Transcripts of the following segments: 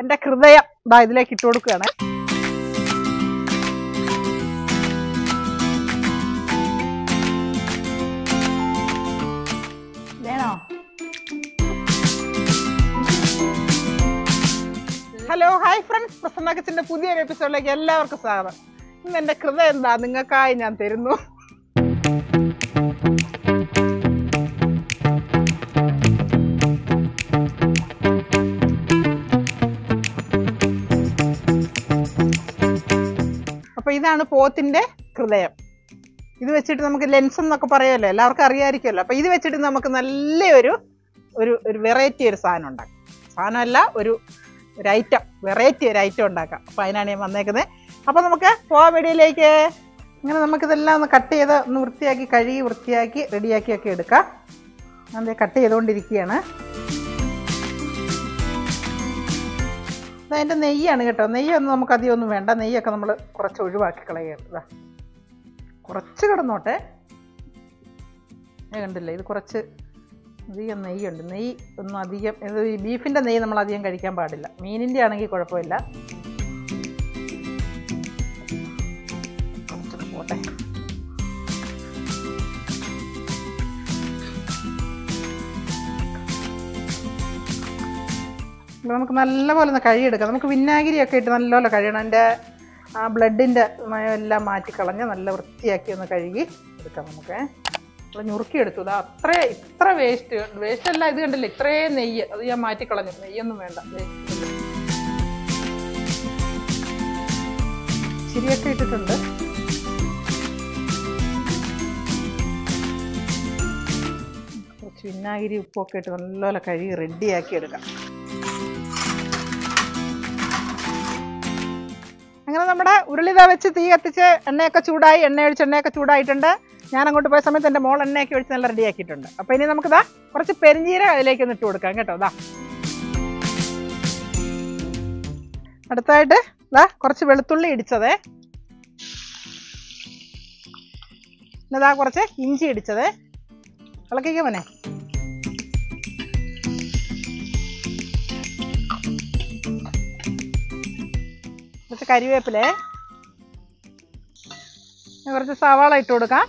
എൻ്റെ ഹൃദയം ഇതാ ഇതിലേക്ക് ഇട്ട് കൊടുക്കുകയാണ് വേണോ ഹലോ ഹായ് ഫ്രണ്ട്സ് പ്രസന്ന കിച്ചന്റെ പുതിയൊരു എപ്പിസോഡിലേക്ക് എല്ലാവർക്കും സ്വാഗതം ഇന്ന് എൻ്റെ ഹൃദയം എന്താ നിങ്ങൾക്കായി ഞാൻ തരുന്നു അപ്പൊ ഇതാണ് പോത്തിന്റെ ഹൃദയം ഇത് വെച്ചിട്ട് നമുക്ക് ലെൻസ് എന്നൊക്കെ പറയുമല്ലോ എല്ലാവർക്കും അറിയാമായിരിക്കുമല്ലോ അപ്പൊ ഇത് വെച്ചിട്ട് നമുക്ക് നല്ലൊരു ഒരു ഒരു വെറൈറ്റി ഒരു സാധനം ഉണ്ടാക്കാം സാധനമല്ല ഒരു ഒരു ഐറ്റം വെറൈറ്റി ഒരു ഐറ്റം ഉണ്ടാക്കാം അപ്പൊ അതിനാണ് ഞാൻ വന്നേക്കുന്നത് അപ്പൊ നമുക്ക് പോവാൻ വീഡിയോയിലേക്ക് ഇങ്ങനെ നമുക്കിതെല്ലാം ഒന്ന് കട്ട് ചെയ്ത് ഒന്ന് വൃത്തിയാക്കി കഴുകി വൃത്തിയാക്കി റെഡിയാക്കി ഒക്കെ എടുക്കാം ഞാൻ കട്ട് ചെയ്തുകൊണ്ടിരിക്കുകയാണ് അതിൻ്റെ നെയ്യാണ് കേട്ടോ നെയ്യൊന്നും നമുക്ക് അധികം ഒന്നും വേണ്ട നെയ്യൊക്കെ നമ്മൾ കുറച്ച് ഒഴിവാക്കി കളയുക ഇതാ കുറച്ച് കിടന്നോട്ടെ ഏ കണ്ടില്ലേ ഇത് കുറച്ച് അധികം നെയ്യുണ്ട് നെയ്യ് ഒന്നും അധികം ഇത് ഈ ബീഫിൻ്റെ നെയ്യ് നമ്മൾ അധികം കഴിക്കാൻ പാടില്ല മീനിൻ്റെ ആണെങ്കിൽ കുഴപ്പമില്ല കുറച്ച് പോട്ടെ ഇത് നമുക്ക് നല്ലപോലെ ഒന്ന് കഴുകിയെടുക്കാം നമുക്ക് വിനാഗിരിയൊക്കെ ഇട്ട് നല്ലപോലെ കഴുകണം അതിൻ്റെ ആ ബ്ലഡിൻ്റെ എല്ലാം മാറ്റിക്കളഞ്ഞ് നല്ല വൃത്തിയാക്കി ഒന്ന് കഴുകി എടുക്കാം നമുക്ക് നമ്മൾ ഞുറുക്കിയെടുത്തു ഇതാ അത്ര ഇത്ര വേസ്റ്റ് വേസ്റ്റ് അല്ല ഇത് കണ്ടില്ല ഇത്രയും നെയ്യ് അത് ഞാൻ മാറ്റിക്കളഞ്ഞു നെയ്യൊന്നും വേണ്ട waste. ശരിയൊക്കെ ഇട്ടിട്ടുണ്ട് കുറച്ച് വിനാഗിരി ഉപ്പൊക്കെ ഇട്ട് നല്ലപോലെ കഴുകി റെഡിയാക്കി എടുക്കാം അങ്ങനെ നമ്മുടെ ഉരുളിത വെച്ച് തീ കത്തിച്ച് എണ്ണയൊക്കെ ചൂടായി എണ്ണ ഒഴിച്ച് എണ്ണയൊക്കെ ചൂടായിട്ടുണ്ട് ഞാൻ അങ്ങോട്ട് പോയ സമയത്ത് എൻ്റെ മോൾ എണ്ണയൊക്കെ ഒഴിച്ച് നല്ല റെഡിയാക്കിയിട്ടുണ്ട് അപ്പോൾ ഇനി നമുക്കിതാ കുറച്ച് പെരിഞ്ചീരകം അതിലേക്ക് ഒന്ന് ഇട്ട് കൊടുക്കാം കേട്ടോ ഇതാ അടുത്തായിട്ട് ഇതാ കുറച്ച് വെളുത്തുള്ളി ഇടിച്ചതേ പിന്നെ ഇതാ കുറച്ച് ഇഞ്ചി ഇടിച്ചതേ ഇളക്കിക്കോ മോനെ കുറച്ച് കരിവേപ്പിലേ ഇനി കുറച്ച് സവാള ഇട്ട് കൊടുക്കാം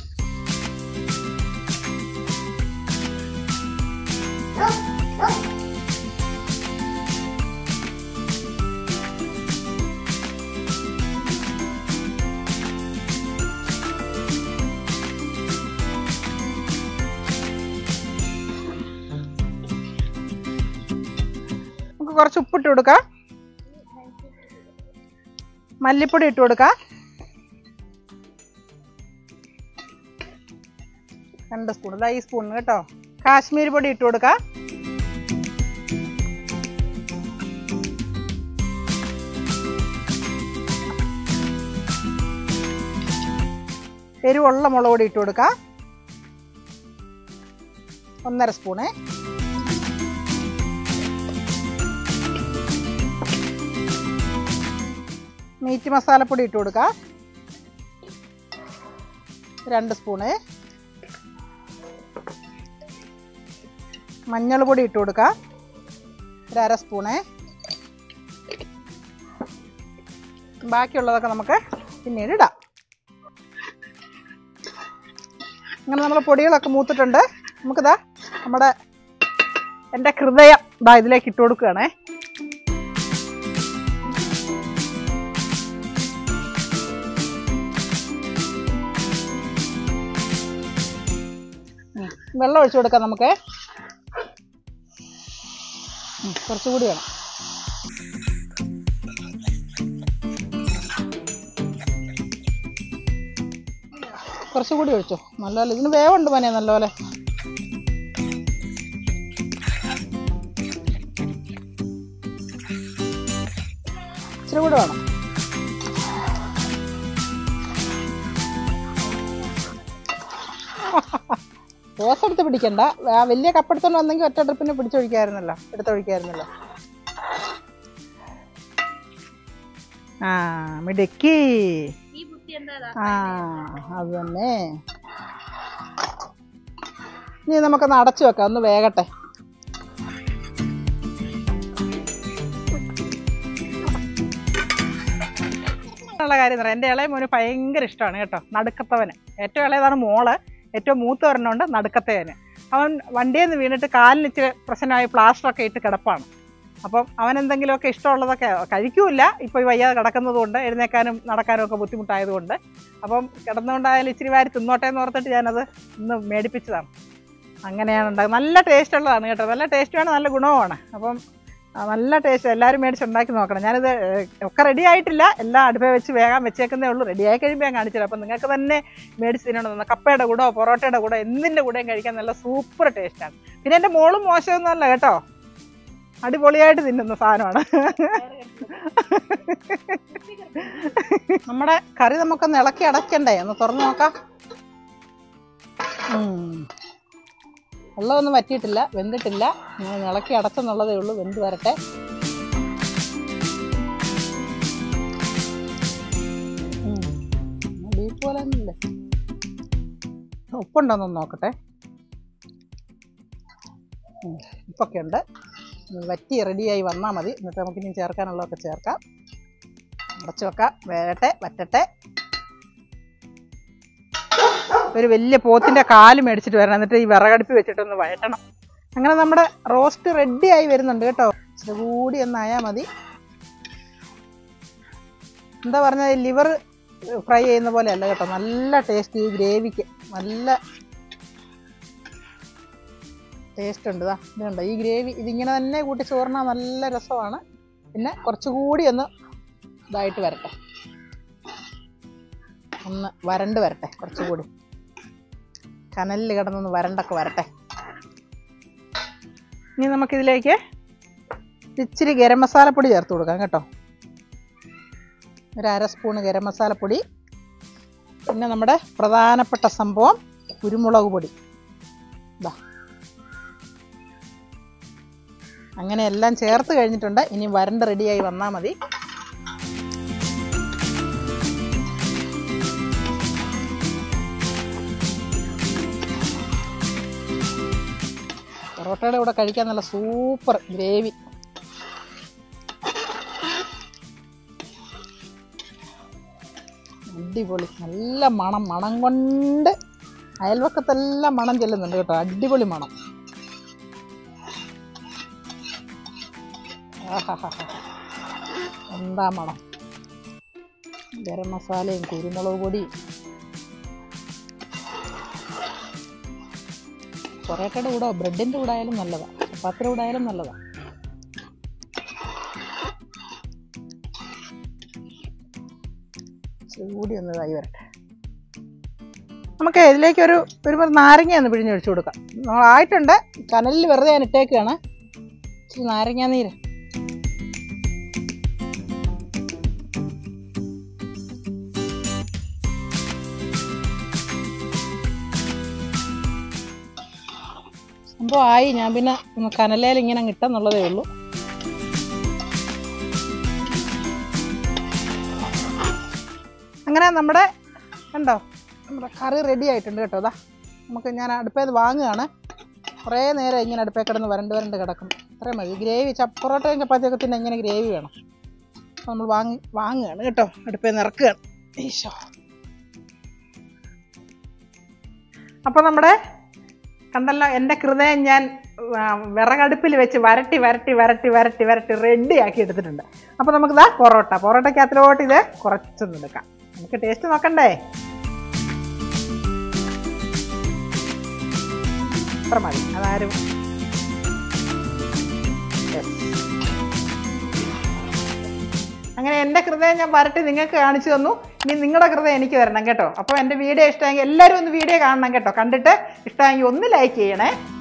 നമുക്ക് കുറച്ച് ഉപ്പിട്ട് കൊടുക്കാം മല്ലിപ്പൊടി ഇട്ട് കൊടുക്കാം രണ്ട് സ്പൂൺ ഇതാ ഈ സ്പൂൺ കേട്ടോ കാശ്മീരി പൊടി ഇട്ട് കൊടുക്കാം എരിവുള്ള മുളക് പൊടി ഇട്ട് കൊടുക്കാം ഒന്നര സ്പൂണേ മീറ്റ് മസാലപ്പൊടി ഇട്ട് കൊടുക്കാം രണ്ട് സ്പൂണ് മഞ്ഞൾ പൊടി ഇട്ട് കൊടുക്കാം ഒരു അര സ്പൂണ് ബാക്കിയുള്ളതൊക്കെ നമുക്ക് പിന്നീട് ഇടാം അങ്ങനെ നമ്മൾ പൊടികളൊക്കെ മൂത്തിട്ടുണ്ട് നമുക്കിതാ നമ്മുടെ എൻ്റെ ഹൃദയം ഇതാ ഇതിലേക്ക് ഇട്ട് കൊടുക്കുകയാണേ ഉം. വെള്ളം ഒഴിച്ചു കൊടുക്കാം നമുക്ക് ഉം, കുറച്ചുകൂടി വേണം കുറച്ചുകൂടി ഒഴിച്ചോ നല്ലപോലെ ഇതിന് വേവുണ്ട് പനിയ നല്ലപോലെ ഇച്ചിരി കൂടെ വേണം ഓസ് എടുത്ത് പിടിക്കണ്ട ആ വലിയ കപ്പെടുത്തോണ്ട് വന്നെങ്കിൽ ഒറ്റ ട്രിപ്പിന് പിടിച്ചൊഴിക്കായിരുന്നല്ലോ എടുത്തൊഴിക്കായിരുന്നല്ലോ ആ മിടുക്കി ഈ ബുദ്ധി എന്താ ആ അത് തന്നെ ഇനി നമുക്കൊന്ന് അടച്ചു വെക്കാം ഒന്ന് വേകട്ടെ പറയാനുള്ള കാര്യം എന്ന് പറയാം എൻ്റെ ഇളയ മോന് ഭയങ്കര ഇഷ്ടമാണ് കേട്ടോ നടുക്കത്തവന് ഏറ്റവും ഇളയതാണ് മോള് ഏറ്റവും മൂത്ത ഒരെണ്ണമുണ്ട് നടുക്കത്തവന് അവൻ വണ്ടിയിൽ നിന്ന് വീണിട്ട് കാലിന് ഇച്ചിരി പ്രശ്നമായി പ്ലാസ്റ്ററൊക്കെ ഇട്ട് കിടപ്പാണ് അപ്പം അവൻ എന്തെങ്കിലുമൊക്കെ ഇഷ്ടമുള്ളതൊക്കെ കഴിക്കൂല ഇപ്പോൾ ഈ വയ്യാതെ കിടക്കുന്നത് കൊണ്ട് എഴുന്നേക്കാനും നടക്കാനും ഒക്കെ ബുദ്ധിമുട്ടായതുകൊണ്ട് അപ്പം കിടന്നുകൊണ്ടായാലും ഇച്ചിരി വാരി തിന്നോട്ടെ എന്ന് ഓർത്തിട്ട് ഞാനത് ഇന്ന് മേടിപ്പിച്ചതാണ് അങ്ങനെയാണ് ഉണ്ടാകുന്നത് നല്ല ടേസ്റ്റ് ഉള്ളതാണ് കേട്ടോ നല്ല ടേസ്റ്റുമാണ് നല്ല ഗുണവുമാണ് അപ്പം ആ, നല്ല ടേസ്റ്റ് എല്ലാവരും മേടിച്ച് ഉണ്ടാക്കി നോക്കണം ഞാനിത് ഏഹ്, ഒക്കെ റെഡി ആയിട്ടില്ല എല്ലാം അടുപ്പേ വെച്ച് വേഗം വെച്ചേക്കുന്നേ ഉള്ളൂ റെഡി ആയി കഴിയുമ്പോൾ ഞാൻ കാണിച്ചു തരാം അപ്പം നിങ്ങൾക്ക് തന്നെ മേടിച്ച് തിന്നണം കപ്പയുടെ കൂടോ പൊറോട്ടയുടെ കൂടോ എന്തിൻ്റെ കൂടെയും കഴിക്കാൻ നല്ല സൂപ്പർ ടേസ്റ്റാണ് പിന്നെ എൻ്റെ മോളും മോശമൊന്നുമല്ല കേട്ടോ അടിപൊളിയായിട്ട് തിന്നുന്ന സാധനമാണ് നമ്മുടെ കറി നമുക്കൊന്ന് ഇളക്കി അടയ്ക്കണ്ടേ ഒന്ന് തുറന്നു നോക്കാം ഉം. വെള്ളമൊന്നും വറ്റിയിട്ടില്ല വെന്തിട്ടില്ല ഞാൻ ഇളക്കി അടച്ചെന്നുള്ളതേ ഉള്ളൂ വെന്ത് വരട്ടെ ഉം. ബീഫ് പോലെ തന്നെയല്ലേ ഉപ്പുണ്ടോന്നൊന്ന് നോക്കട്ടെ ഉം. ഉപ്പൊക്കെ ഉണ്ട് ഇനി വറ്റി റെഡിയായി വന്നാൽ മതി എന്നിട്ട് നമുക്ക് ഇനി ചേർക്കാനുള്ളതൊക്കെ ചേർക്കാം അടച്ചു വെക്കാം വേകട്ടെ വറ്റട്ടെ ഒരു വലിയ പോത്തിൻ്റെ കാല് മേടിച്ചിട്ട് വരണം എന്നിട്ട് ഈ വിറകടുപ്പി വെച്ചിട്ടൊന്ന് വഴറ്റണം അങ്ങനെ നമ്മുടെ റോസ്റ്റ് റെഡി ആയി വരുന്നുണ്ട് കേട്ടോ ഇച്ചിരി കൂടി ഒന്നായാൽ മതി എന്താ പറഞ്ഞാൽ ലിവർ ഫ്രൈ ചെയ്യുന്ന പോലെ അല്ല കേട്ടോ നല്ല ടേസ്റ്റ് ഈ ഗ്രേവിക്ക് നല്ല ടേസ്റ്റ് ഉണ്ട് ഇതാ ഇതുണ്ട് ഈ ഗ്രേവി ഇതിങ്ങനെ തന്നെ കൂട്ടി ചോറിനാ നല്ല രസമാണ് പിന്നെ കുറച്ചുകൂടി ഒന്ന് ഇതായിട്ട് വരട്ടെ ഒന്ന് വരണ്ട് വരട്ടെ കുറച്ചുകൂടി കനലിൽ കിടന്നൊന്ന് വരണ്ടൊക്കെ വരട്ടെ ഇനി നമുക്കിതിലേക്ക് ഇച്ചിരി ഗരം മസാലപ്പൊടി ചേർത്ത് കൊടുക്കാം കേട്ടോ ഒരു അര സ്പൂണ് ഗരം മസാലപ്പൊടി പിന്നെ നമ്മുടെ പ്രധാനപ്പെട്ട സംഭവം കുരുമുളക് പൊടി ഇതാ അങ്ങനെ എല്ലാം ചേർത്ത് കഴിഞ്ഞിട്ടുണ്ട് ഇനി വരണ്ട് റെഡിയായി വന്നാൽ മതി പൊറോട്ടയുടെ കൂടെ കഴിക്കാൻ നല്ല സൂപ്പർ ഗ്രേവി അടിപൊളി നല്ല മണം മണം കൊണ്ട് അയൽവക്കത്തെല്ലാം മണം ചെല്ലുന്നുണ്ട് കേട്ടോ അടിപൊളി മണം ആഹാഹാഹാ. എന്താ മണം ഗരം മസാലയും കുരുമുളക് പൊടിയും പൊറോട്ടയുടെ കൂടെ ബ്രെഡിൻ്റെ കൂടെ ആയാലും നല്ലതാണ് ചപ്പാത്തിയുടെ കൂടെ ആയാലും നല്ലതാണ് ചൂടി ഒന്ന് ഇതായി വരട്ടെ നമുക്ക് ഇതിലേക്ക് ഒരു ഒരു മുറി നാരങ്ങ ഒന്ന് പിഴിഞ്ഞൊഴിച്ചു കൊടുക്കാം നമ്മളായിട്ടുണ്ട് കനലിൽ വെറുതെ ഞാൻ ഇട്ടേക്കാണ് ഇച്ചിരി നാരങ്ങ നീര് സംഭവം ആയി ഞാൻ പിന്നെ ഒന്ന് കനലയിൽ ഇങ്ങനെ കിട്ടുന്നുള്ളതേ ഉള്ളൂ അങ്ങനെ നമ്മുടെ കണ്ടോ നമ്മുടെ കറി റെഡി ആയിട്ടുണ്ട് കേട്ടോ അതാ നമുക്ക് ഞാൻ അടുപ്പേത് വാങ്ങുകയാണ് കുറേ നേരം ഇങ്ങനെ അടുപ്പേ കിടന്ന് വരണ്ട് വരണ്ട് കിടക്കും അത്രയും മതി ഗ്രേവി ച പൊറോട്ടയും ചപ്പാത്തിയൊക്കെ തിന്നെ ഇങ്ങനെ ഗ്രേവി വേണം അപ്പോൾ നമ്മൾ വാങ്ങി വാങ്ങുകയാണ് കേട്ടോ അടുപ്പേ നിന്ന് ഇറക്കുകയാണ് ഈശോ അപ്പോൾ നമ്മുടെ കണ്ടല്ലോ എൻ്റെ ഹൃദയം ഞാൻ ആ, വിറകടുപ്പിൽ വെച്ച് വരട്ടി വരട്ടി വരട്ടി വരട്ടി വരട്ടി റെഡി ആക്കി എടുത്തിട്ടുണ്ട് അപ്പോൾ നമുക്കിതാ പൊറോട്ട പൊറോട്ടയ്ക്കകത്തിലോട്ട് ഇത് കുറച്ചൊന്നും എടുക്കാം നമുക്ക് ടേസ്റ്റ് നോക്കണ്ടേ അത്ര മതി അതാരും Yes. അങ്ങനെ എൻ്റെ ഹൃദയം ഞാൻ വരട്ടി നിങ്ങൾക്ക് കാണിച്ചു തന്നു ഇനി നിങ്ങളുടെ ഹൃദയം എനിക്ക് തരണം കേട്ടോ അപ്പോൾ എൻ്റെ വീഡിയോ ഇഷ്ടമെങ്കിൽ എല്ലാവരും ഒന്ന് വീഡിയോ കാണണം കേട്ടോ കണ്ടിട്ട് ഇഷ്ടമെങ്കിൽ ഒന്ന് ലൈക്ക് ചെയ്യണേ